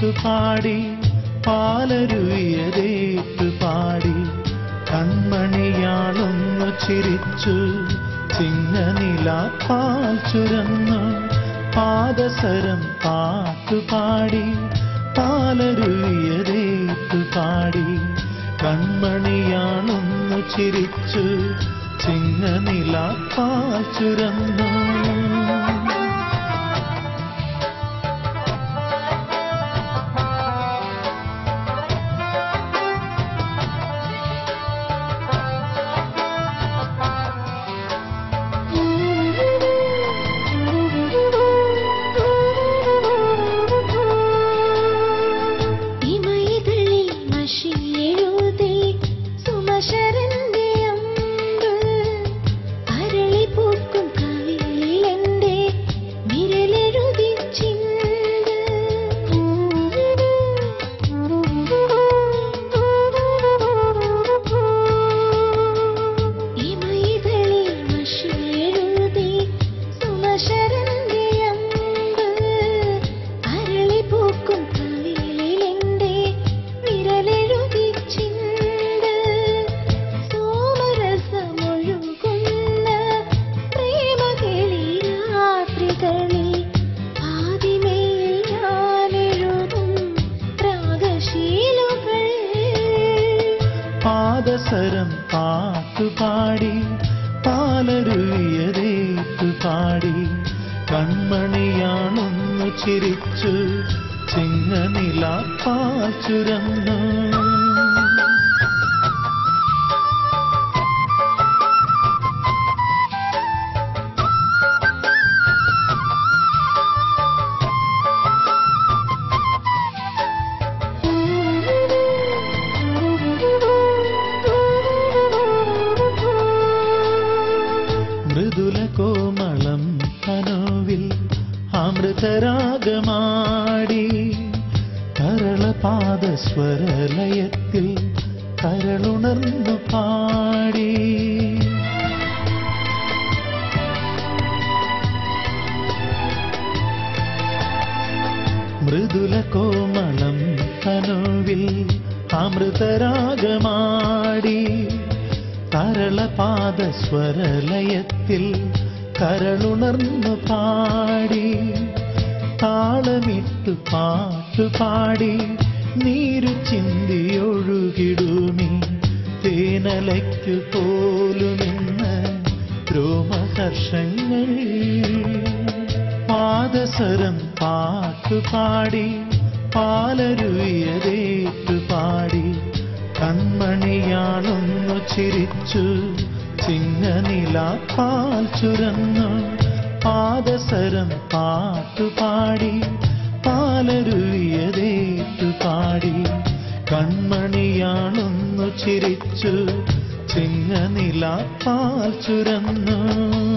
പാട്ടുപാടി പാലരുയരേറ്റു പാടി കൺമണിയാളൊന്നു ചിരിച്ചു ചിങ്ങനില പാൽ ചുരന്നു പാദസരം പാട്ടുപാടി പാലരുയരേറ്റു പാടി കൺമണിയാണൊന്നു ചിരിച്ചു ചിങ്ങനില പാൽ ചുരന്നു ഇമൈകളിൽ മഷിയെഴുതി സുമശരന്റെ അമ്പ് അരളിപ്പൂക്കും കവിളിൽ എൻ്റെ വിരലെഴുതി ഇമൈകളിൽ മഷിയെഴുതി സുമശരന്റെ അമ്പ് അരളിപ്പൂക്കും കവിളിലെന്റെ വിരലെഴുതി ചിന്ത് സോമരസമൊഴുകുന്ന പ്രേമകളി രാത്രികളിൽ ആദിമയിൽ ഞാനെഴുതും രാഗശീലുകൾ പാദസരം പാട്ടുപാടി പാലരുയരേറ്റു പാടി കൺമണിയാണൊന്നു ചിരിച്ചു ചിങ്ങനില പാൽ ചുരന്നു മൃദുല കോമളം കനോവിൽ അമൃതരാഗമാടി കരളപാദ സ്വരലയത്തിൽ കരളുണർന്നു പാടി മൃദുല കോമളം കനോവിൽ അമൃതരാഗമാടി തരളപാദ സ്വരലയത്തിൽ കരളുണർന്നു പാടി താളമിട്ടു പാട്ടുപാടി നീരു ചിന്തിയൊഴുകിടുമി തേനലയ്ക്കു പോലുമിന്ന് രോമഹർഷങ്ങൾ പാദസരം പാട്ടുപാടി പാലരുയരേറ്റു പാടി കൺമണിയാളൊന്നു ചിരിച്ചു ചിങ്ങനില പാൽ ചുരന്നു പാദസരം പാട്ടുപാടി പാലരുയരേറ്റു പാടി കൺമണിയാളൊന്നു ചിരിച്ചു ചിങ്ങനില പാൽ ചുരന്നു